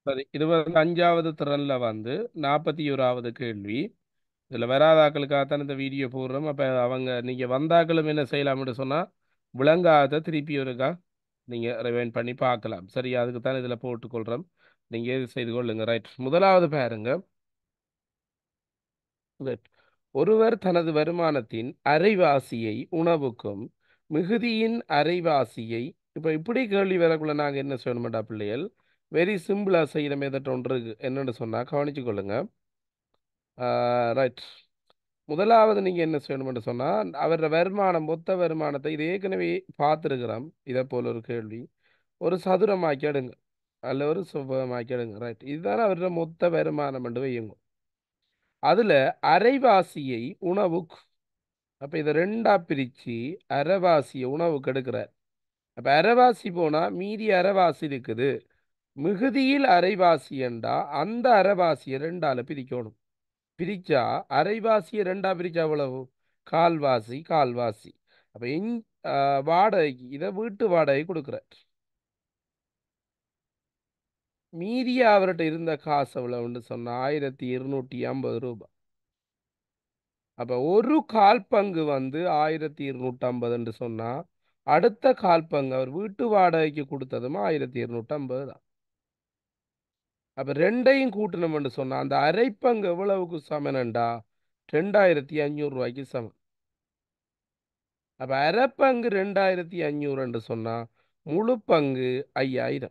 சரி இது வந்து அஞ்சாவது திறன்ல வந்து நாற்பத்தி ஓராவது கேள்வி இதில் வராதாக்களுக்காகத்தான் இந்த வீடியோ போடுறோம் அப்போ அவங்க நீங்கள் வந்தாக்களும் என்ன செய்யலாம்னு சொன்னால் விளங்காத திருப்பி ஒருக்கா நீங்கள் ரிவைண்ட் பண்ணி பார்க்கலாம் சரி அதுக்கு தான் இதில் போட்டுக்கொள்கிறோம் நீங்கள் இது செய்து கொள்ளுங்க ரைட் முதலாவது பாருங்க Right. ஒருவர் தனது வருமானத்தின் அரைவாசியை உணவுக்கும் மிகுதியின் அரைவாசியை இப்போ இப்படி கேள்வி வரக்குள்ள நாங்கள் என்ன சொல்லணும்டா பிள்ளைகள் வெரி சிம்பிளாக செய்கிற மெதட் ஒன்று இருக்கு என்னன்னு சொன்னால் கவனிச்சு கொள்ளுங்க ரைட் முதலாவது நீங்கள் என்ன செய்யணும்னு சொன்னால் அவரோட வருமானம் மொத்த வருமானத்தை இது ஏற்கனவே பார்த்துருக்குறோம் இதை போல ஒரு கேள்வி ஒரு சதுரமாக்கி எடுங்க அல்ல ஒரு சுபமாக்கி எடுங்க ரைட் இதுதானே அவரோட மொத்த வருமானம் என்று வையுங்க அதில் அரைவாசியை உணவுக்கு அப்போ இதை ரெண்டா பிரித்து அரைவாசியை உணவுக்கு எடுக்கிறார் அப்போ அரைவாசி போனால் மீதி அரைவாசி இருக்குது மிகுதியில் அரைவாசி என்றா அந்த அரைவாசியை ரெண்டால பிரிக்கணும் பிரிச்சா அரைவாசியை ரெண்டா பிரிச்சா எவ்வளவு கால்வாசி கால்வாசி அப்போ இங் ஆஹ் வாடகைக்கு இதை வீட்டு வாடகை கொடுக்குறார் மீதியா அவர்கிட்ட இருந்த காசு எவ்வளவுன்னு சொன்னா ஆயிரத்தி இருநூற்றி ஐம்பது ரூபாய் அப்போ ஒரு கால் பங்கு வந்து ஆயிரத்தி இருநூற்றி ஐம்பதுன்னு சொன்னா அடுத்த கால் பங்கு அவர் வீட்டு வாடகைக்கு கொடுத்ததும் ஆயிரத்தி இருநூற்றி ஐம்பது தான் அப்போ ரெண்டையும் கூட்டணும்னு சொன்னா அந்த அரைப்பங்கு எவ்வளவுக்கு சமனண்டா ரெண்டாயிரத்தி அஞ்சூறு ரூபாய்க்கு சமம் அப்போ அரைப்பங்கு ரெண்டாயிரத்தி அஞ்சூறுன்னு சொன்னா முழு பங்கு ஐயாயிரம்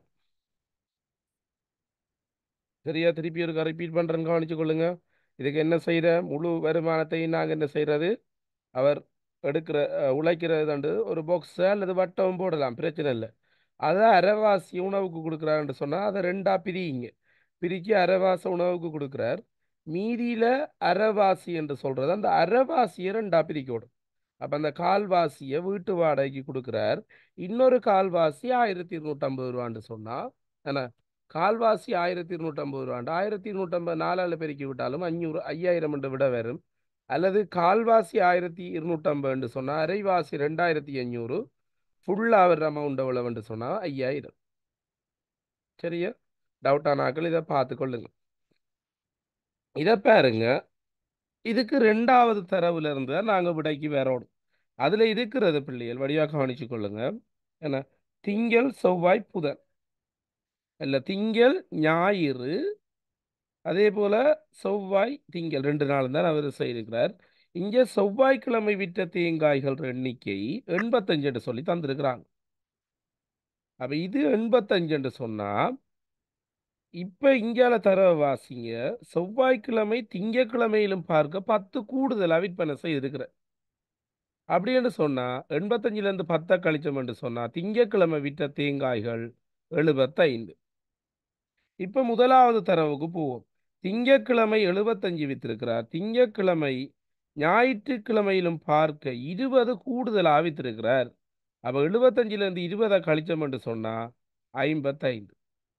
சரியா திருப்பி ஒரு ரிப்பீட் பண்ணுறேன்னு கவனிச்சு கொள்ளுங்க இதுக்கு என்ன செய்கிற முழு வருமானத்தையும் நாங்கள் என்ன செய்கிறது அவர் எடுக்கிற அஹ், உழைக்கிறதுண்டு ஒரு பாக்ஸ் அல்லது வட்டம் போடலாம் பிரச்சனை இல்லை அதை அரைவாசி உணவுக்கு கொடுக்குறாருன்னு சொன்னால் அதை ரெண்டா பிரியுங்க பிரிக்கி அரைவாசி உணவுக்கு கொடுக்குறார் மீதியில் அரைவாசி என்று சொல்கிறது அந்த அரைவாசியை ரெண்டா பிரிக்கணும் அப்போ அந்த கால்வாசியை வீட்டு வாடகைக்கு கொடுக்குறார் இன்னொரு கால்வாசி ஆயிரத்தி இருநூற்றம்பது ரூபான்னு சொன்னால் என்ன கால்வாசி ஆயிரத்தி இருநூற்றம்பது ரூபாண்டு ஆயிரத்தி இருநூற்றம்பது நாலால் பெருக்கி விட்டாலும் அஞ்சூறு ஐயாயிரம் என்று விட வரும் அல்லது கால்வாசி ஆயிரத்தி இருநூற்றம்பதுன்னு சொன்னால் அரைவாசி ரெண்டாயிரத்தி அஞ்சூறு ஃபுல்லாக வர்ற அமௌண்ட் எவ்வளவுன்னு சொன்னால் ஐயாயிரம் சரியா டவுட்டானாக்கள் இதை பார்த்து கொள்ளுங்க இதை பாருங்க இதுக்கு ரெண்டாவது தரவுல இருந்து தான் நாங்கள் விடைக்கு வரோம் அதில் இருக்கிறது பிள்ளைகள் வடிவாக கவனிச்சு கொள்ளுங்க என்ன திங்கள் செவ்வாய் புதன் இல்லை திங்கள் ஞாயிறு அதே போல செவ்வாய் திங்கள் ரெண்டு நாள் தான் அவர் செய்திருக்கிறார் இங்கே செவ்வாய்க்கிழமை விற்ற தேங்காய்கள் எண்ணிக்கை எண்பத்தஞ்சுன்னு சொல்லி தந்திருக்கிறாங்க அப்ப இது எண்பத்தஞ்சுன்னு சொன்னா இப்ப இங்கால தரவை வாசிங்க செவ்வாய்க்கிழமை திங்கக்கிழமையிலும் பார்க்க பத்து கூடுதலா விற்பனை செய்திருக்கிற அப்படின்னு சொன்னா எண்பத்தஞ்சுல இருந்து பத்தை கழிச்சோம் என்று சொன்னா திங்கக்கிழமை விற்ற தேங்காய்கள் எழுபத்தைந்து இப்ப முதலாவது தரவுக்கு போவோம் திங்கக்கிழமை எழுபத்தஞ்சு வித்திருக்கிறார் திங்கக்கிழமை ஞாயிற்றுக்கிழமையிலும் பார்க்க இருபது கூடுதலாக வித்திருக்கிறார் அப்ப எழுபத்தஞ்சுல இருந்து இருபதை கழிச்சோம் என்று சொன்னா ஐம்பத்தைந்து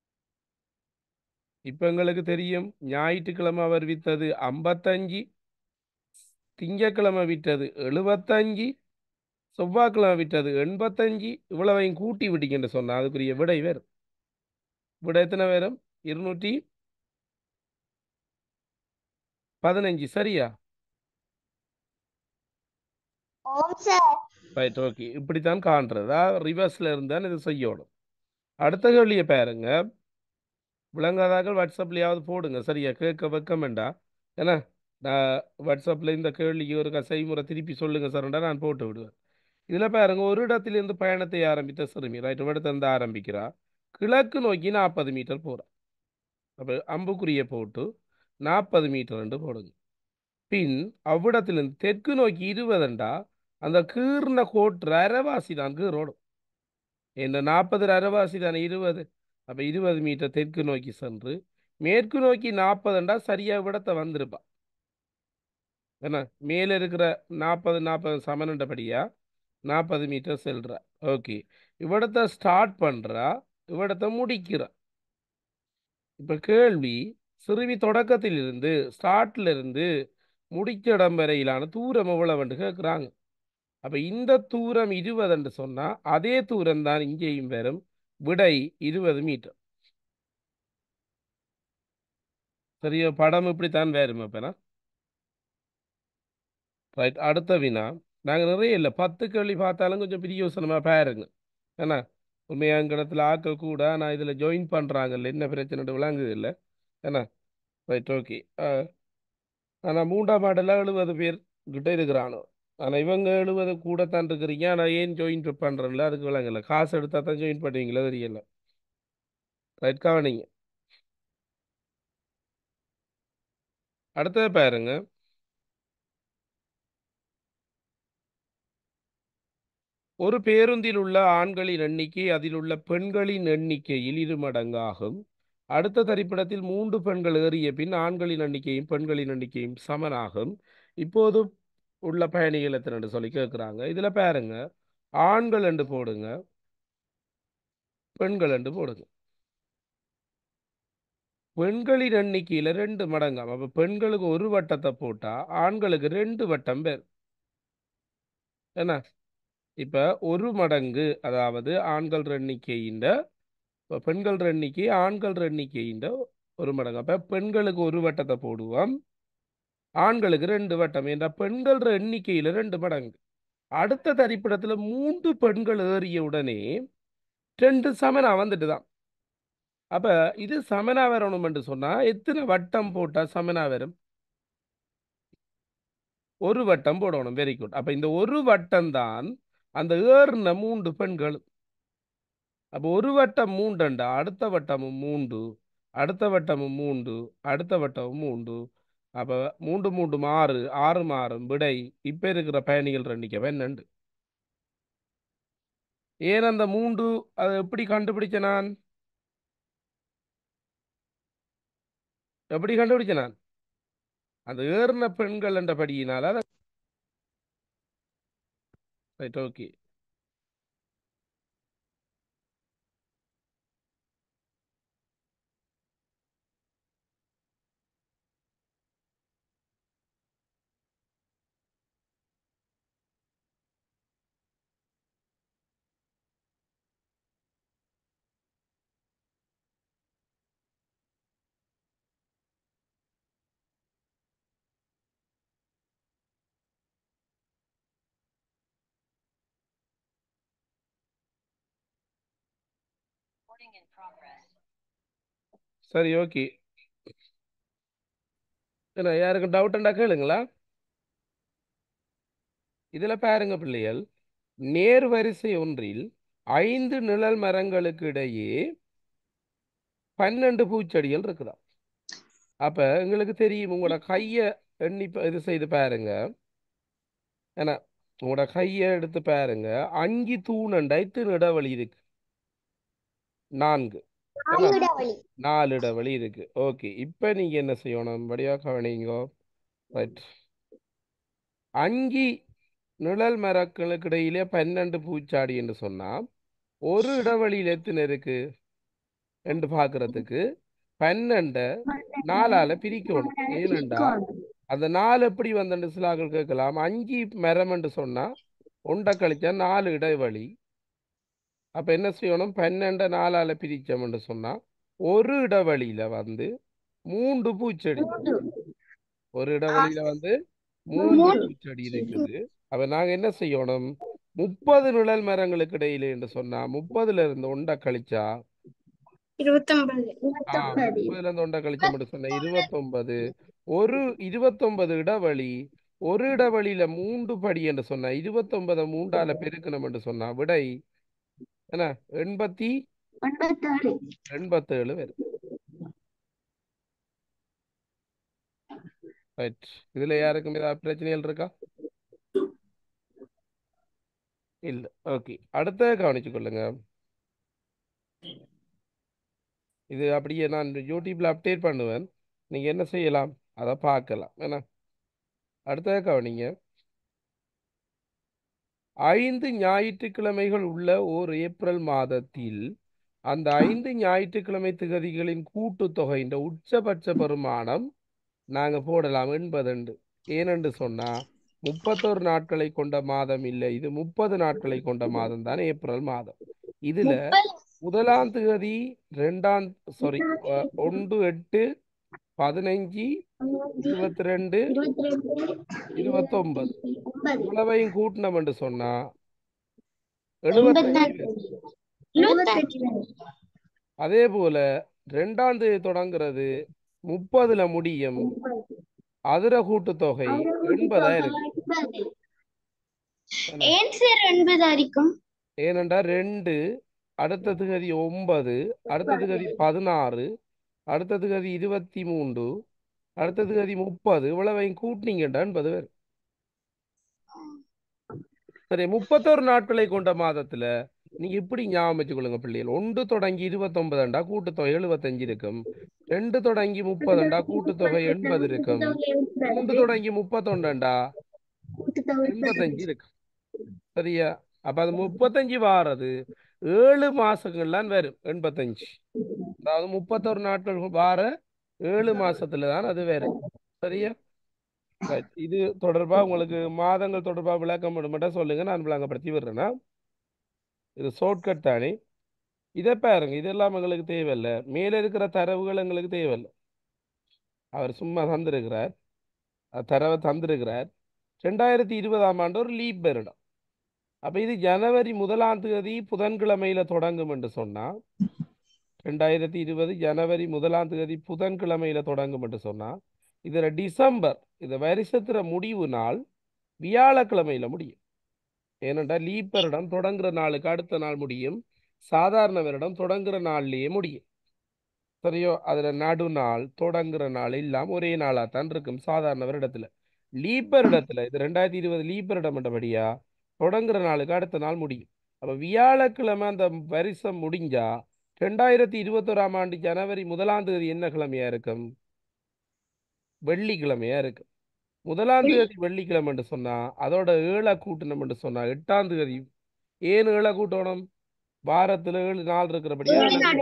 இப்ப எங்களுக்கு தெரியும் ஞாயிற்றுக்கிழமை அவர் வித்தது ஐம்பத்தஞ்சு திங்கக்கிழமை விற்றது எழுபத்தஞ்சு செவ்வாய்க்கிழமை விற்றது எண்பத்தஞ்சு இவ்வளவையும் கூட்டி விட்டீங்கன்னு சொன்னா அதுக்குரிய விடை வரும் விடை எத்தனை வரும் இருநூற்றி பதினஞ்சு சரியா ஓம் சார் ரைட் ஓகே இப்படித்தான் காண்றதா ரிவர்ஸ்ல இருந்தான் இது செய்யணும் அடுத்த கேள்வியை பாருங்க விளங்காதாக்கள் வாட்ஸ்அப்லயாவது போடுங்க சரியா கேட்க வைக்க வேண்டாம் ஏன்னா நான் வாட்ஸ்அப்பில் இந்த கேள்விக்கு ஒரு செய்முறை திருப்பி சொல்லுங்க சார்ண்டா நான் போட்டு விடுவேன் இதில் பாருங்க ஒரு இடத்திலிருந்து பயணத்தை ஆரம்பித்த சிறுமி ரைட் இடத்திலிருந்து ஆரம்பிக்கிறா கிழக்கு நோக்கி நாற்பது மீட்டர் போகிறா அப்போ அம்புக்குறியை போட்டு நாற்பது மீட்டர் போடுங்க பின் அவ்விடத்திலிருந்து தெற்கு நோக்கி இருபதுண்டா அந்த கீர்ன கோட்டு அரைவாசி தான் கீரோடும் இந்த நாற்பது அரைவாசி தானே இருபது அப்போ இருபது மீட்டர் தெற்கு நோக்கி சென்று மேற்கு நோக்கி நாற்பதுண்டா சரியாக விடத்தை வந்திருப்பா என்ன மேலே இருக்கிற நாற்பது நாற்பது சமனண்டபடியா நாற்பது மீட்டர் செல்றா ஓகே இவ்விடத்தை ஸ்டார்ட் பண்ணுறா இவ்விடத்தை முடிக்கிறா இப்போ கேள்வி சிறுமி தொடக்கத்திலிருந்து ஸ்டார்ட்ல இருந்து முடிச்ச இடம் வரையிலான தூரம் எவ்வளவுன்னு கேட்குறாங்க அப்போ இந்த தூரம் இருபதுன்னு சொன்னால் அதே தூரம் தான் இங்கேயும் வரும் விடை இருபது மீட்டர் சரியோ படம் இப்படித்தான் வேறும் அப்பனா ரைட் அடுத்த வினா நாங்கள் நிறைய இல்லை பத்து கேள்வி பார்த்தாலும் கொஞ்சம் பிரியோசனமாக பாருங்க ஏன்னா உண்மையாக எங்கள் இடத்துல ஆட்கள் கூட நான் இதில் ஜாயின் பண்ணுறாங்கல்ல என்ன பிரச்சனை விளங்குது இல்லை ஏன்னா ரைட் ஓகே ஆனால் மூன்றாம் மாடலில் எழுபது பேர் கிட்ட இருக்கிறானோ ஆனால் இவங்க எழுபது கூடத்தான் இருக்கிறீங்க ஆனால் ஏன் ஜாயின் பண்ணுறேன்ல அதுக்கு விளங்கல காசு எடுத்தால் தான் ஜாயின் பண்ணுவீங்களா தெரியல ரைட் கவனிங்க அடுத்தது பாருங்க ஒரு பேருந்தில் உள்ள ஆண்களின் எண்ணிக்கை அதில் உள்ள பெண்களின் எண்ணிக்கையில் இரு மடங்காகும் அடுத்த திரைப்படத்தில் மூன்று பெண்கள் ஏறிய பின் ஆண்களின் எண்ணிக்கையும் பெண்களின் எண்ணிக்கையும் சமனாகும் இப்போது உள்ள பயணிகள் எத்தனை சொல்லி கேட்குறாங்க இதுல பாருங்க ஆண்கள் என்று போடுங்க பெண்கள் என்று போடுங்க பெண்களின் எண்ணிக்கையில ரெண்டு மடங்காம் அப்ப பெண்களுக்கு ஒரு வட்டத்தை போட்டா ஆண்களுக்கு ரெண்டு வட்டம் பேர் என்ன இப்ப ஒரு மடங்கு அதாவது ஆண்கள் எண்ணிக்கையின் இப்போ பெண்கள் எண்ணிக்கை ஆண்கள் எண்ணிக்கையின் ஒரு மடங்கு அப்ப பெண்களுக்கு ஒரு வட்டத்தை போடுவோம் ஆண்களுக்கு ரெண்டு வட்டம் என்ற பெண்கள் எண்ணிக்கையில ரெண்டு மடங்கு அடுத்த தரிப்பிடத்துல மூன்று பெண்கள் ஏறிய உடனே ரெண்டு சமனா வந்துட்டு தான் அப்ப இது சமனா வரணும் என்று சொன்னா எத்தனை வட்டம் போட்டா சமனா வரும் ஒரு வட்டம் போடணும் வெரி குட் அப்ப இந்த ஒரு வட்டம் தான் அந்த ஏறின மூன்று பெண்கள் அப்ப ஒரு வட்டம் மூண்டண்டா அடுத்த வட்டமும் மூன்று அடுத்த வட்டமும் மூன்று அடுத்த வட்டமும் மூன்று அப்ப மூன்று மூன்று ஆறு ஆறு மாறும் விடை இப்ப இருக்கிற பயணிகள் எண்ணிக்கை என்னண்டு ஏன் அந்த மூன்று அதை எப்படி கண்டுபிடிச்ச நான் எப்படி கண்டுபிடிச்ச நான் அந்த ஏறின பெண்கள் என்றபடியினால அதை ரைட் ஓகே சரி ஓகே என்ன யாருக்கும் டவுட்ண்டா கேளுங்களா இதுல பாருங்க பிள்ளைகள் நேர் வரிசை ஒன்றில் ஐந்து நிழல் மரங்களுக்கு இடையே பன்னெண்டு பூச்செடிகள் இருக்குதா அப்ப எங்களுக்கு தெரியும் உங்களோட கைய எண்ணி ப- இது செய்து பாருங்க ஏன்னா உங்களோட கைய எடுத்து பாருங்க அங்கி தூணண்டா இத்தனை இடைவெளி இருக்கு நான்கு என்ன நான்கு இடைவெளி நாலு இடைவெளி இருக்கு ஓகே இப்ப நீங்க என்ன செய்யணும் படியா கவனிங்கோ ரைட் அங்கி நிழல் மரங்களுக்கு இடையிலே பன்னெண்டு பூச்சாடி என்று சொன்னா ஒரு இடைவெளியில் எத்தனை இருக்கு என்று பார்க்கறதுக்கு பன்னெண்ட நாலால பிரிக்கணும் ஏனெண்டா அந்த நாலு எப்படி வந்தண்டு சிலாக்கள் கேட்கலாம் அஞ்சு மரம் என்று சொன்னா ஒன்றை கழிச்சா நாலு இடைவெளி அப்ப என்ன செய்யணும் பன்னெண்ட நாலால பிரிச்சோம்னு சொன்னா ஒரு இடைவெளியில வந்து மூன்று பூச்செடி ஒரு இடைவெளியில வந்து மூன்று பூச்செடி இருக்குது அப்ப நாங்க என்ன செய்யணும் முப்பது நிழல் மரங்களுக்கு இடையில என்று சொன்னா முப்பதுல இருந்து ஒன்றை கழிச்சா இருபத்தொன்பது ஆ முப்பதுல இருந்து ஒன்றை கழிச்சோம் மட்டும் சொன்ன இருபத்தொன்பது ஒரு இருபத்தொன்பது இடைவெளி ஒரு இடைவெளியில மூன்று படி என்று சொன்னா இருபத்தொன்பதை மூன்றால பெருக்கணும் என்று சொன்னா விடை என்ன எண்பத்தி எண்பத்தேழு எண்பத்தேழு வரும் ரைட் இதுல யாருக்கும் ஏதாவது பிரச்சனைகள் இருக்கா இல்ல ஓகே அடுத்த கவனிச்சு கொள்ளுங்க இது அப்படியே நான் யூடியூப்ல அப்டேட் பண்ணுவேன் நீங்க என்ன செய்யலாம் அதை பார்க்கலாம் என்ன அடுத்த கவனிங்க ஐந்து ஞாயிற்றுக்கிழமைகள் உள்ள ஓர் ஏப்ரல் மாதத்தில் அந்த ஐந்து ஞாயிற்றுக்கிழமை திகதிகளின் கூட்டுத்தொகை இந்த உச்சபட்ச பெருமானம் நாங்க போடலாம் எண்பதுண்டு ஏனென்று சொன்னா முப்பத்தோரு நாட்களை கொண்ட மாதம் இல்லை இது முப்பது நாட்களை கொண்ட மாதம் தான் ஏப்ரல் மாதம் இதுல முதலாம் தேதி ரெண்டாம் சாரி ஒன்று எட்டு பதினஞ்சு இருபத்தி ரெண்டு இருபத்தி ரெண்டு இருபத்தொன்பது ஒன்பது இவ்வளவையும் கூட்டினோம் என்று சொன்னா எழுபத்தஞ்சு எண்பத்தாறு எழுபத்தெட்டு அதே போல ரெண்டாம் தேதி தொடங்குறது முப்பதுல முடியும் அதிர கூட்டுத்தொகை எண்பதா இருக்கு ஏன் சார் எண்பதா இருக்கும் ஏனென்றா ரெண்டு அடுத்த திகதி ஒன்பது அடுத்த திகதி பதினாறு அடுத்த திகதி இருபத்தி மூன்று அடுத்த திகதி முப்பது இவ்வளவையும் கூட்டினீங்கடா என்பது வேறு சரி முப்பத்தோரு நாட்களை கொண்ட மாதத்துல நீங்க இப்படி ஞாபகம் வச்சுக்கொள்ளுங்க பிள்ளைகள் ஒன்று தொடங்கி இருபத்தொன்பதுண்டா கூட்டுத்தொகை எழுபத்தஞ்சு இருக்கும் ரெண்டு தொடங்கி முப்பதுண்டா கூட்டுத்தொகை எண்பது இருக்கும் மூன்று தொடங்கி முப்பத்தொண்டுண்டா எண்பத்தஞ்சு இருக்கு சரியா அப்ப அது முப்பத்தஞ்சு வாரது ஏழு மாசங்கள்லாம் வரும் எண்பத்தஞ்சு அதாவது முப்பத்தொரு நாட்கள் வார ஏழு மாசத்துல தான் அது வரும் சரியா Right. இது தொடர்பா உங்களுக்கு மாதங்கள் தொடர்பா விளக்கம் மட்டும் சொல்லுங்க நான் விளங்கப்படுத்தி விடுறேன்னா இது ஷார்ட்கட் தானே இதை பாருங்க இதெல்லாம் எங்களுக்கு தேவையில்லை மேல இருக்கிற தரவுகள் எங்களுக்கு தேவையில்லை அவர் சும்மா தந்திருக்கிறார் அஹ் தரவை தந்திருக்கிறார் ரெண்டாயிரத்தி இருபதாம் ஆண்டு ஒரு லீப் வருடம் அப்ப இது ஜனவரி முதலாம் தேதி புதன்கிழமையில தொடங்கும் என்று சொன்னா ரெண்டாயிரத்தி இருபது ஜனவரி முதலாம் தேதி புதன்கிழமையில தொடங்கும் என்று சொன்னா இதுல டிசம்பர் இந்த வருஷத்துல முடிவு நாள் வியாழக்கிழமையில முடியும் ஏனென்றால் லீப் வருடம் தொடங்குற நாளுக்கு அடுத்த நாள் முடியும் சாதாரண வருடம் தொடங்குற நாள்லயே முடியும் சரியோ அதுல நடுநாள் தொடங்குற நாள் எல்லாம் ஒரே நாளா தான் இருக்கும் சாதாரண வருடத்துல லீப் வருடத்துல இது ரெண்டாயிரத்தி இருபது லீப் வருடம் என்றபடியா தொடங்குற நாளுக்கு அடுத்த நாள் முடியும் அப்ப வியாழக்கிழமை அந்த வருஷம் முடிஞ்சா ரெண்டாயிரத்தி இருபத்தோராம் ஆண்டு ஜனவரி முதலாம் தேதி என்ன கிழமையா இருக்கும் வெள்ளிக்கிழமையா இருக்கு முதலாம் தேதி வெள்ளிக்கிழமை என்று சொன்னா அதோட ஏழை கூட்டணும் என்று சொன்னா எட்டாம் தேதி ஏன் ஏழை கூட்டணும் வாரத்துல ஏழு நாள் இருக்கிறபடியா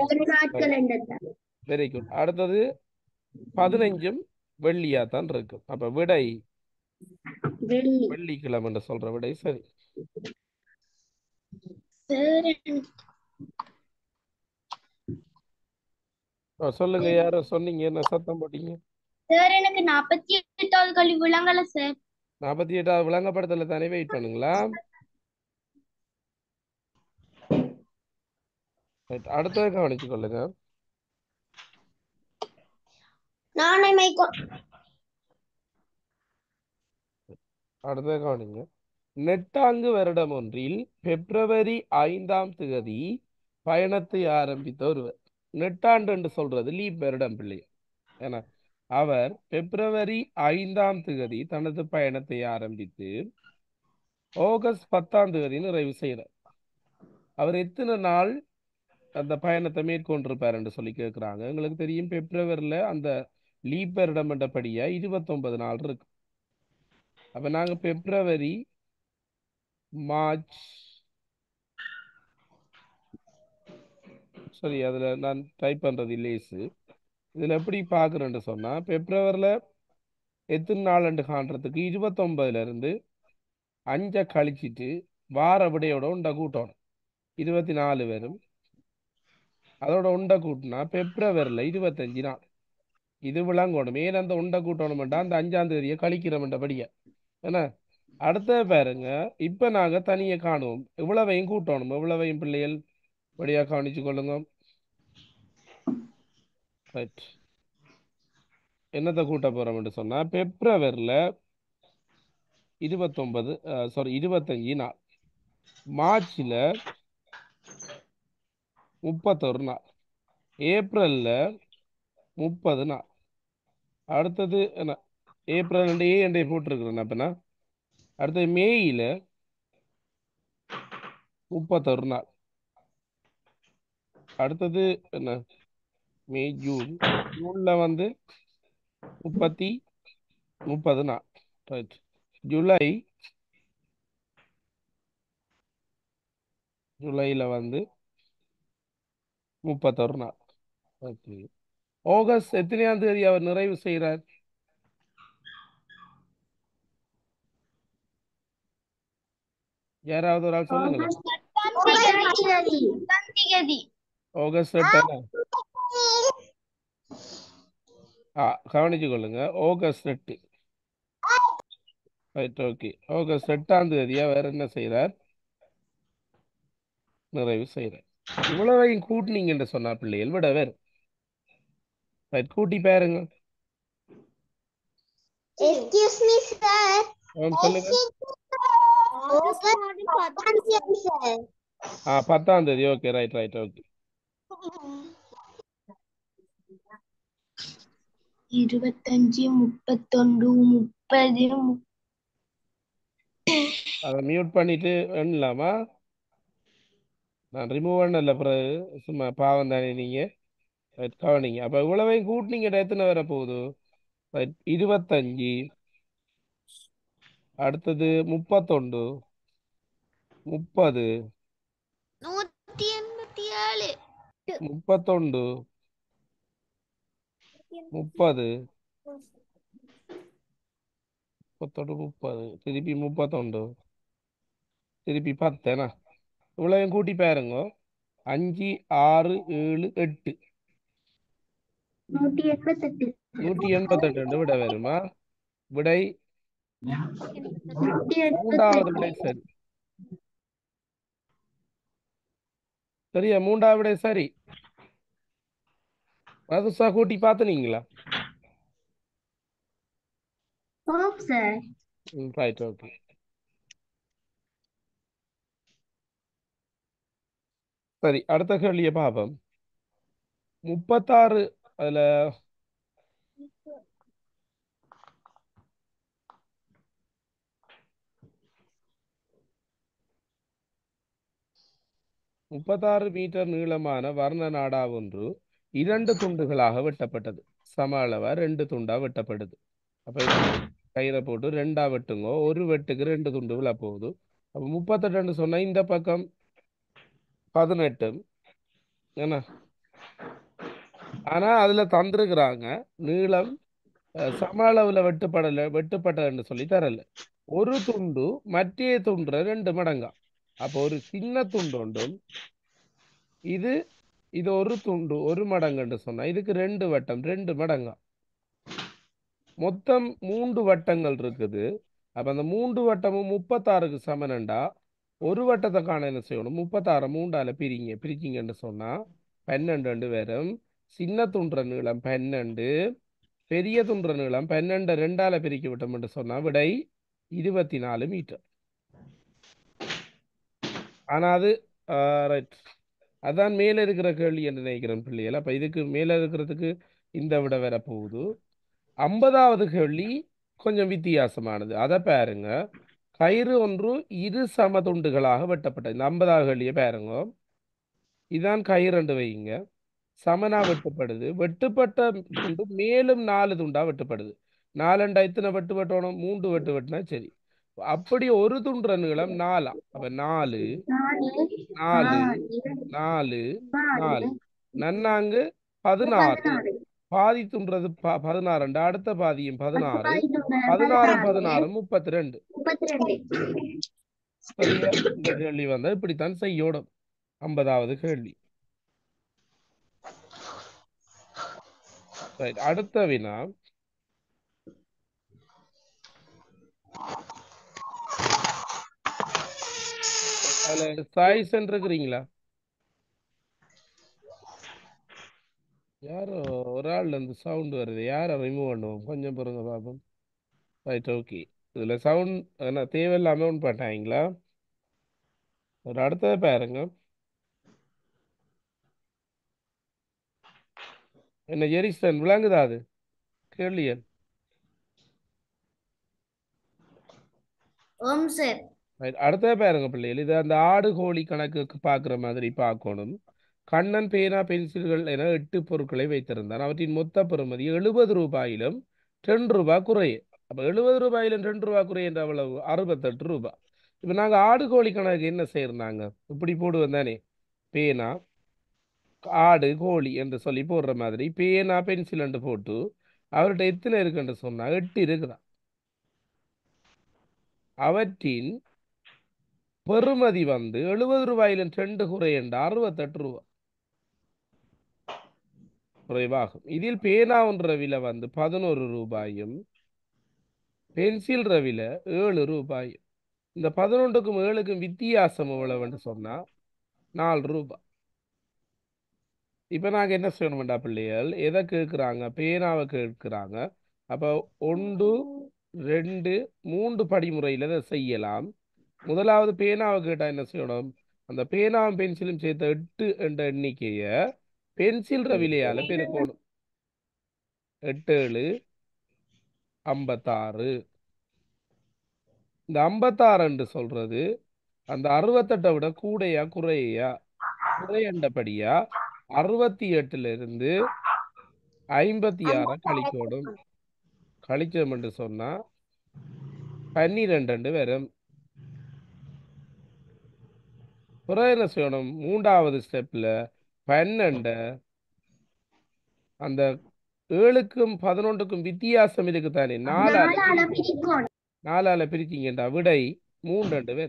வெரி குட் அடுத்தது பதினஞ்சும் வெள்ளியா தான் இருக்கும் அப்ப விடை வெள்ளி வெள்ளிக்கிழமை என்று சொல்ற விடை சரி சார் ஆ, சொல்லுங்க யாரோ சொன்னீங்க என்ன சத்தம் போட்டீங்க சார் எனக்கு நாற்பத்தி எட்டாவது கல்வி விளங்கல சார் நாற்பத்தி எட்டாவது விளங்கப்படுத்தல தானே வெயிட் பண்ணுங்களா Right. அடுத்தது கவனிச்சு கொள்ளுங்க நானே மைக்கோ அடுத்தது கவனிங்க நெட்டாங்கு வருடம் ஒன்றில் பிப்ரவரி ஐந்தாம் தேதி பயணத்தை ஆரம்பித்த ஒருவர் நெட்டாண்டு என்று சொல்றது லீப் வருடம் பிள்ளை ஏன்னா அவர் பிப்ரவரி ஐந்தாம் தேதி தனது பயணத்தை ஆரம்பித்து ஆகஸ்ட் பத்தாம் தேதி நிறைவு செய்கிறார் அவர் எத்தனை நாள் அந்த பயணத்தை மேற்கொண்டிருப்பார் என்று சொல்லி கேட்குறாங்க எங்களுக்கு தெரியும் பிப்ரவரியில் அந்த லீப் வருடம் என்றபடியா இருபத்தொன்பது நாள் இருக்கு அப்ப நாங்க பிப்ரவரி மார்ச் சரி அதுல நான் டைப் பண்றது லேசு இதுல எப்படி பாக்குறேன்னு சொன்னா பிப்ரவரியில் எத்தனை நாள் என்று காண்றதுக்கு இருபத்தொன்பதுல இருந்து அஞ்சை கழிச்சிட்டு வார விடையோட உண்டை கூட்டணும் இருபத்தி நாலு வரும் அதோட உண்டை கூட்டினா பிப்ரவரியில் இருபத்தஞ்சு நாள் இது விளங்கணும் ஏன் அந்த உண்டை கூட்டணும்டா அந்த அஞ்சாம் தேதியை கழிக்கிறோம்ன்றபடியா என்ன அடுத்த பாருங்க இப்ப நாங்க தனியே காணுவோம் இவ்வளவையும் கூட்டணும் இவ்வளவையும் பிள்ளைகள் படியா கவனிச்சு கொள்ளுங்க ரைட் என்னத்தை கூட்ட போறோம்னு சொன்னா பிப்ரவரியில் இருபத்தொன்பது சாரி இருபத்தஞ்சு நாள் மார்ச்ல முப்பத்தொரு நாள் ஏப்ரல்ல முப்பது நாள் அடுத்தது என்ன ஏப்ரல் ரெண்டு ஏ ரெண்டே போட்டிருக்கிறேன் அப்பனா அடுத்தது மேயில முப்பத்தொரு நாள் அடுத்தது என்ன மே ஜூன் ஜூன்ல வந்து முப்பத்தி முப்பது நாள் ரைட் ஜூலை ஜூலைல வந்து முப்பத்தொரு நாள் ஓகே ஆகஸ்ட் எத்தனையாம் தேதி அவர் நிறைவு செய்கிறார் யாராவது ஒரு ஆள் சொல்லுங்களேன் தேதி ஆகஸ்ட் எட்டனா ஆ கவனிச்சு கொள்ளுங்க ஆகஸ்ட் எட்டு ரைட் ஓகே ஆகஸ்ட் எட்டாம் தேதியா வேற என்ன செய்கிறார் நிறைவு செய்கிறார் இவ்வளவையும் கூட்டினீங்கன்னு சொன்னா பிள்ளைகள் விட வேறு ரைட் கூட்டி பாருங்க Excuse me, sir. ஆம், சொல்லுங்க August sir. ஆ பத்தாம் தேதி ஓகே ரைட் ரைட் ஓகே இருபத்தஞ்சு முப்பத்தொன்று முப்பது மு- அதை மியூட் பண்ணிட்டு எண்ணலாமா நான் ரிமூவ் பண்ணல பிறகு சும்மா பாவம் தானே நீங்க ரைட் கவனிங்க அப்போ இவ்வளவையும் கூட்டினீங்க எத்தனை வர போகுது ரைட் இருபத்தஞ்சு அடுத்தது முப்பத்தொண்டு முப்பது நூத்தி எண்பத்தி ஏழு முப்பத்தொண்டு முப்பது முப்பத்தொண்டு முப்பது திருப்பி முப்பத்தொண்டு திருப்பி பத்தேனா இவ்வளவையும் கூட்டி பாருங்க அஞ்சு ஆறு ஏழு எட்டு நூற்றி எண்பத்தெட்டு நூற்றி எண்பத்தெட்டு விட வருமா விடை நூற்றி மூன்றாவது எண்பத்தெட்டு விடை சரி சரியா மூன்றாவது விடை சரி மதுசா கூட்டி பார்த்துனீங்களா ஓம் சார் ரைட் ஓகே சரி அடுத்த கேள்வியை பார்ப்போம் முப்பத்தாறு அதுல முப்பத்தாறு மீட்டர் நீளமான வர்ண நாடா ஒன்று இரண்டு துண்டுகளாக வெட்டப்பட்டது சம அளவா ரெண்டு துண்டா வெட்டப்படுது அப்ப இது கயிறை போட்டு ரெண்டா வெட்டுங்க ஒரு வெட்டுக்கு ரெண்டு துண்டு விழ போகுது அப்ப முப்பத்தெட்டுன்னு சொன்னா இந்த பக்கம் பதினெட்டு என்ன ஆனா அதுல தந்திருக்கிறாங்க நீளம் அஹ், சம அளவுல வெட்டுப்படல வெட்டுப்பட்டதுன்னு சொல்லி தரல ஒரு துண்டு மற்றைய துண்டு ரெண்டு மடங்கா அப்போ ஒரு சின்ன துண்டு ஒன்றும் இது இது ஒரு துண்டு ஒரு மடங்குன்னு சொன்னா இதுக்கு ரெண்டு வட்டம் ரெண்டு மடங்கா மொத்தம் மூன்று வட்டங்கள் இருக்குது அப்ப அந்த மூன்று வட்டமும் முப்பத்தாறுக்கு சமனண்டா ஒரு வட்டத்தை காண என்ன செய்யணும் முப்பத்தாறு மூண்டால பிரிங்க பிரிச்சிங்கன்னு சொன்னா பன்னெண்டு வரும் சின்ன துன்ற நீளம் பன்னெண்டு பெரிய துன்ற நீளம் பன்னெண்டு ரெண்டால பிரிக்க விட்டோம்னு சொன்னா விடை இருபத்தி நாலு மீட்டர் ஆனா அது ரைட் அதான் மேல இருக்கிற கேள்வி என்று நினைக்கிறேன் பிள்ளைகள் அப்ப இதுக்கு மேல இருக்கிறதுக்கு இந்த விட வர போகுது ஐம்பதாவது கேள்வி கொஞ்சம் வித்தியாசமானது அதை பாருங்க கயிறு ஒன்று இரு சம துண்டுகளாக வெட்டப்பட்டது இந்த ஐம்பதாவது கேள்வியை பாருங்க இதான் கயிறு வைங்க சமனா வெட்டப்படுது வெட்டுப்பட்ட துண்டு மேலும் நாலு துண்டா வெட்டப்படுது நாலண்டா எத்தனை வெட்டு வெட்டணும் மூன்று வெட்டு வெட்டினா சரி அப்படி ஒரு துண்டுற நீளம் நாலா அப்ப நாலு நாலு நாலு நாலு நாலு நாலு நாலு நன்னாங்கு பதினாறு பதினாறு பாதி துண்டுறது ப- பதினாறுண்டு அடுத்த பாதியும் பதினாறு பதினாறு பதினாறும் பதினாறும் முப்பத்தி ரெண்டு முப்பத்தி ரெண்டு சரியா இந்த கேள்வி வந்தா இப்படித்தான் செய்யோடும் ஐம்பதாவது கேள்வி ரைட் அடுத்த வினா அதுல சாய்ஸ் இருக்கிறீங்களா யாரோ ஒரு ஆள்ல இருந்து சவுண்ட் வருது யாரை ரிமூவ் பண்ணுவோம் கொஞ்சம் பொறுங்க பாப்போம் ரைட் ஓகே இதுல சவுண்ட் என்ன தேவையில்லாம ஒன்று பண்ணிட்டாங்களா ஒரு அடுத்தது பாருங்க என்ன ஜெரிசன் விளங்குதா அது கேள்வியன் ஓம் சார் ரைட் அடுத்தது பாருங்க பிள்ளைகள் இது அந்த ஆடு கோழி கணக்குக்கு பார்க்குற மாதிரி பார்க்கணும் கண்ணன் பேனா பென்சில்கள் என எட்டு பொருட்களை வைத்திருந்தான் அவற்றின் மொத்த பெறுமதி எழுபது ரூபாயிலும் ரெண்டு ரூபாய் குறைய அப்போ எழுபது ரூபாயிலும் ரெண்டு ரூபாய் குறைய என்ற அவ்வளவு அறுபத்தெட்டு ரூபாய் இப்போ நாங்கள் ஆடு கோழி கணக்கு என்ன செய்யறாங்க இப்படி போடுவோம் தானே பேனா ஆடு கோழி என்று சொல்லி போடுற மாதிரி பேனா பென்சில் என்று போட்டு அவர்கிட்ட எத்தனை இருக்குன்னு சொன்னா எட்டு இருக்குதான் அவற்றின் பெறுமதி வந்து எழுபது ரூபாயிலும் ரெண்டு குறையண்டா அறுபத்தெட்டு ரூபா குறைவாகும் இதில் பேனாவுன்ற விலை வந்து பதினோரு ரூபாயும் பென்சில் விலை ஏழு ரூபாய் இந்த பதினொன்றுக்கும் ஏழுக்கும் வித்தியாசம் எவ்வளவுன்னு சொன்னா நாலு ரூபாய் இப்போ நாங்கள் என்ன செய்யணும்டா பிள்ளைகள் எதை கேட்குறாங்க பேனாவை கேட்குறாங்க அப்போ ஒன்று ரெண்டு மூன்று படிமுறையில் இதை செய்யலாம் முதலாவது பேனாவை கேட்டால் என்ன செய்யணும் அந்த பேனாவும் பென்சிலும் சேர்த்த எட்டு என்ற எண்ணிக்கையை பென்சில் விலையால் பெருக்கணும் எட்டு ஏழு ஐம்பத்தாறு இந்த ஐம்பத்தாறு என்று சொல்றது அந்த அறுபத்தெட்டை விட கூடையா குறையா குறையண்டபடியா அறுபத்தி எட்டுல இருந்து ஐம்பத்தி ஆறை கழிக்கணும் கழிச்சோம் என்று சொன்னா பன்னிரெண்டு வரும் பிறகு என்ன செய்யணும் மூன்றாவது ஸ்டெப்ல பன்னெண்ட அந்த ஏழுக்கும் பதினொன்றுக்கும் வித்தியாசம் இருக்கு தானே நாலால நாலால பிரிக்கணும். பிரிக்கணும் நாலால பிரிச்சிங்கண்டா விடை மூன்று பேர்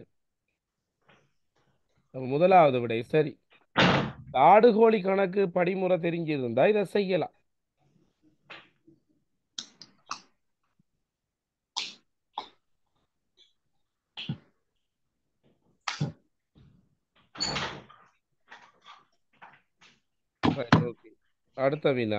அப்ப முதலாவது விடை சரி ஆடு கோழி கணக்கு படிமுறை தெரிஞ்சிருந்தா இதை செய்யலாம் Right, okay. அடுத்த வினா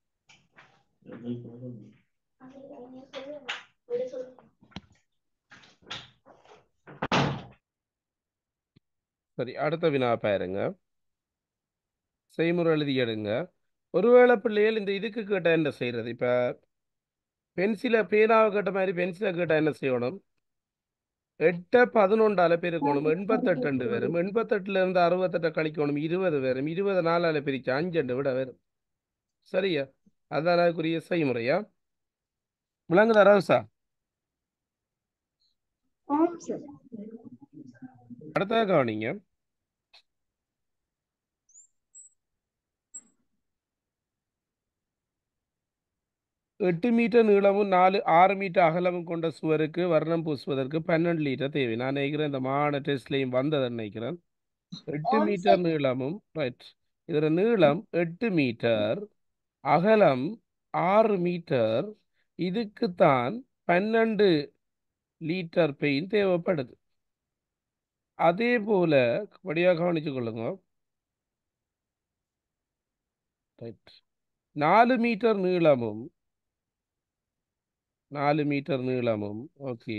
சரி அடுத்த வினா பாருங்க செய்முறை எழுதி எடுங்க ஒருவேளை பிள்ளைகள் இந்த இதுக்கு கேட்டா என்ன செய்யறது இப்ப பென்சிலை பேனாவை கேட்ட மாதிரி பென்சிலை கேட்டா என்ன செய்யணும் எட்ட பதினொன்றால பெருக்கணும் எண்பத்தெட்டு வரும் எண்பத்தெட்டுல இருந்து அறுபத்தெட்டை கழிக்கணும் இருபது வரும் இருபது நாலால பிரிச்சு அஞ்சண்டு விட வரும் சரியா அதான் அதுக்குரிய செய்முறையா விளங்குதா ரவுசா ஆம் சார் அடுத்ததாக கவனிங்க எட்டு மீட்டர் நீளமும் நாலு ஆறு மீட்டர் அகலமும் கொண்ட சுவருக்கு வர்ணம் பூசுவதற்கு பன்னெண்டு லிட்டர் தேவை நான் நினைக்கிறேன் இந்த மாட டெஸ்ட்லையும் வந்ததை நினைக்கிறேன் எட்டு ஆம் மீட்டர் சார். நீளமும் ரைட் இதோட நீளம் எட்டு மீட்டர் அகலம் ஆறு மீட்டர் இதுக்குத்தான் பன்னெண்டு லிட்டர் பெயிண்ட் தேவைப்படுது அதே போல படியாக கவனிச்சு கொள்ளுங்க ரைட் நாலு மீட்டர் நீளமும் நாலு மீட்டர் நீளமும் ஓகே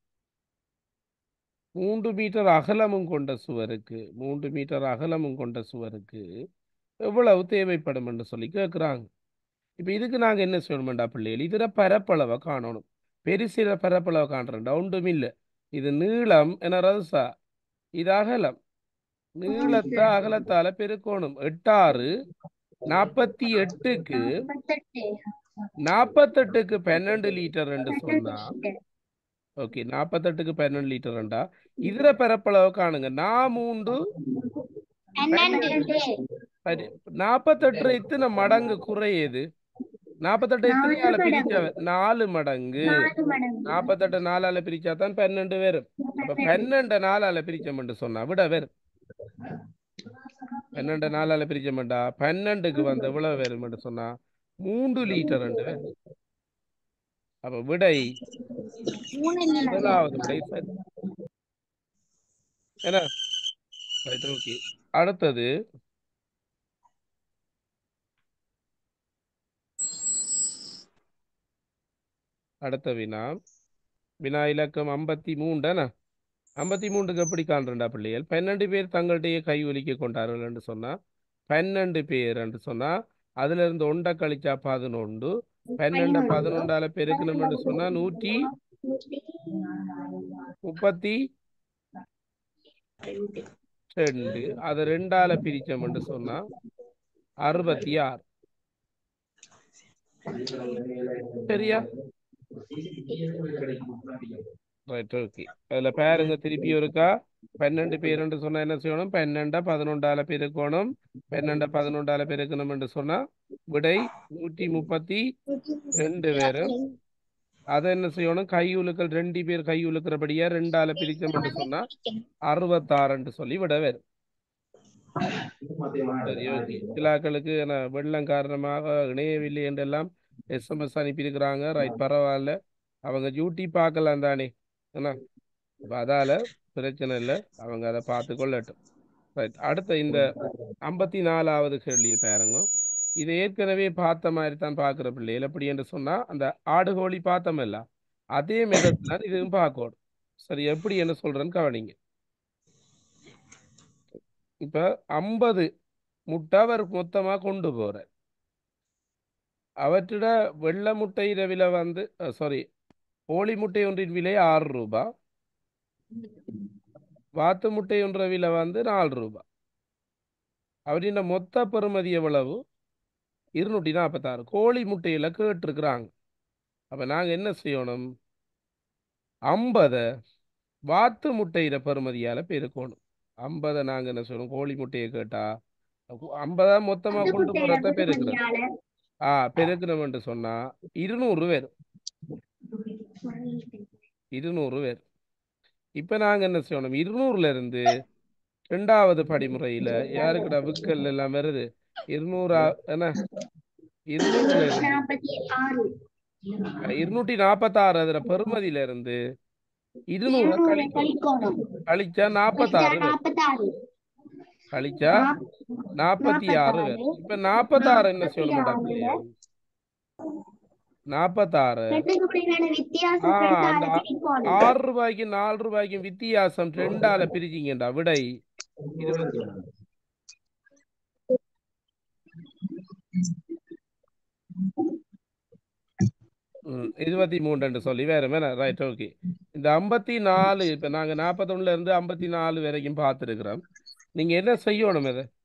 மூன்று மீட்டர் அகலமும் கொண்ட சுவருக்கு மூன்று மீட்டர் அகலமும் கொண்ட சுவருக்கு எவ்வளவு தேவைப்படும் என்று சொல்லி கேட்குறாங்க இப்போ இதுக்கு நாங்கள் என்ன சொல்லணும்டா பிள்ளைகள் இதில் பரப்பளவை காணணும் பெருசில பரப்பளவை காண்றோம்டா ஒன்றும் இல்லை இது நீளம் என ரதுசா இது அகலம் நீளத்தை அகலத்தால பெருக்கணும் எட்டாறு நாற்பத்தி எட்டுக்கு நாற்பத்தெட்டு நாற்பத்தெட்டுக்கு பன்னெண்டு லிட்டர் என்று சொன்னா பன்னெண்டு ஓகே நாற்பத்தெட்டுக்கு பன்னெண்டு லிட்டர் ரெண்டா இதுல பரப்பளவு காணுங்க நான் மூன்று பன்னெண்டு சரி நாற்பத்தெட்டு இத்தனை மடங்கு குறையுது நாற்பத்தெட்டு எத்தனையால நாலு பிரிச்சா மடங்கு. நாலு மடங்கு நாலு மடங்கு நாற்பத்தெட்டு நாலால பிரிச்சா தான் பன்னெண்டு வரும் அப்ப பன்னெண்டு நாலால பிரிச்சோம்னு சொன்னா விட வரும் பன்னெண்டு நாலால பிரிச்சோம்டா பன்னெண்டுக்கு வந்து எவ்வளவு வரும்னு சொன்னா மூன்று லிட்டர் ரெண்டு வரும் அப்ப விடை மூணு முதலாவது விடை சரி என்ன ரைட் ஓகே அடுத்தது அடுத்த வினா வினா இலக்கம் ஐம்பத்தி மூன்றுனா ஐம்பத்தி மூன்றுக்கு எப்படி காண்றா பிள்ளைகள் பன்னெண்டு பேர் தங்களுடைய கை ஒலிக்க கொண்டார்கள் என்று சொன்னா பன்னெண்டு பேர் என்று சொன்னா அதுல இருந்து ஒன்றை கழிச்சா பதினொன்று பன்னெண்டு பதினொன்றால பெருக்கணும் என்று சொன்னா நூற்றி முப்பத்தி ரெண்டு அதை ரெண்டால பிரிச்சோம் என்று சொன்னா அறுபத்தி ஆறு சரியா ரைட் ஓகே அதுல பாருங்க திருப்பி ஒருக்கா பன்னெண்டு பேருன்னு சொன்னா என்ன செய்யணும் பன்னெண்டா பதினொன்றால பெருக்கணும் பன்னெண்டா பதினொன்றால பெருக்கணும் என்று சொன்னா விடை நூற்றி முப்பத்தி ரெண்டு பேரும் அதை என்ன செய்யணும் கையுலுக்கள் ரெண்டு பேர் கையுலுக்கிறபடியா ரெண்டால பிரிச்சோம் என்று சொன்னா அறுபத்தாறுன்னு சொல்லி விட வரும் சரி ஓகே சிலாக்களுக்கு என்ன வெள்ளம் காரணமாக இணையவில்லை என்றெல்லாம் எஸ்எம்எஸ் அனுப்பியிருக்கிறாங்க ரைட் பரவாயில்ல அவங்க டியூட்டி பார்க்கலாம் தானே என்ன அப்ப அதால பிரச்சனை இல்லை அவங்க அதை பார்த்து கொள்ளட்டும் ரைட் அடுத்த இந்த ஐம்பத்தி நாலாவது கேள்வி பாருங்க இது ஏற்கனவே பார்த்த மாதிரி தான் பார்க்குற பிள்ளைகள் எப்படி என்று சொன்னால் அந்த ஆடு கோழி பார்த்தோமில்ல அதே மெதட் தான் இதுவும் பார்க்கணும் சரி எப்படி என்ன சொல்றேன்னு கவனிங்க இப்போ ஐம்பது முட்டை அவர் மொத்தமாக கொண்டு போகிறார் அவற்றிட வெள்ளை முட்டையிட விலை வந்து சாரி கோழி முட்டை ஒன்றின் விலை ஆறு ரூபாய் வாத்து முட்டை ஒன்ற விலை வந்து நாலு ரூபாய் அவரின் மொத்த பெறுமதி எவ்வளவு இருநூற்றி நாற்பத்தாறு கோழி முட்டையில் கேட்டிருக்கிறாங்க அப்போ நாங்கள் என்ன செய்யணும் ஐம்பதை வாத்து முட்டையில பெறுமதியால் பெருக்கணும் ஐம்பதை நாங்கள் என்ன செய்யணும் கோழி முட்டையை கேட்டால் ஐம்பதா மொத்தமாக கொண்டு போகிறத பெருக்கிறோம் ஆ பெருக்கணும்னு சொன்னால் இருநூறு பேர் இருநூறு பேர் இப்போ நாங்கள் என்ன செய்யணும் இருநூறுல இருந்து ரெண்டாவது படிமுறையில் யாருக்குடா விக்கல் எல்லாம் வருது இருநூறா என்ன இருநூறுல இருந்து நாற்பத்தி ஆறு இருநூற்றி நாற்பத்தாறு அதுல பெறுமதியில இருந்து இருநூறு கழிக்கணும் கழிக்கணும் கழிச்சா நாற்பத்தாறு பேர் நாற்பத்தாறு கழிச்சா நாற்பத்தி ஆறு பேர் இப்ப நாற்பத்தாறு என்ன செய்யணும் மேடம் நாற்பத்தாறு வித்தியாசம் ஆ, ரெண்டால அந்த ஆ- பிரிக்கணும். ஆறு ரூபாய்க்கு நாலு ரூபாய்க்கும் வித்தியாசம் ரெண்டால பிரிச்சிங்கடா விடை இருபத்தி ம், இருபத்தி மூன்றுன்னு சொல்லி வேற வேணா ரைட் ஓகே இந்த ஐம்பத்தி நாலு இப்போ நாங்கள் நாற்பத்தொன்னுல இருந்து ஐம்பத்தி நாலு வரைக்கும் பார்த்துருக்குறோம் நீங்கள் என்ன செய்யணும் இதை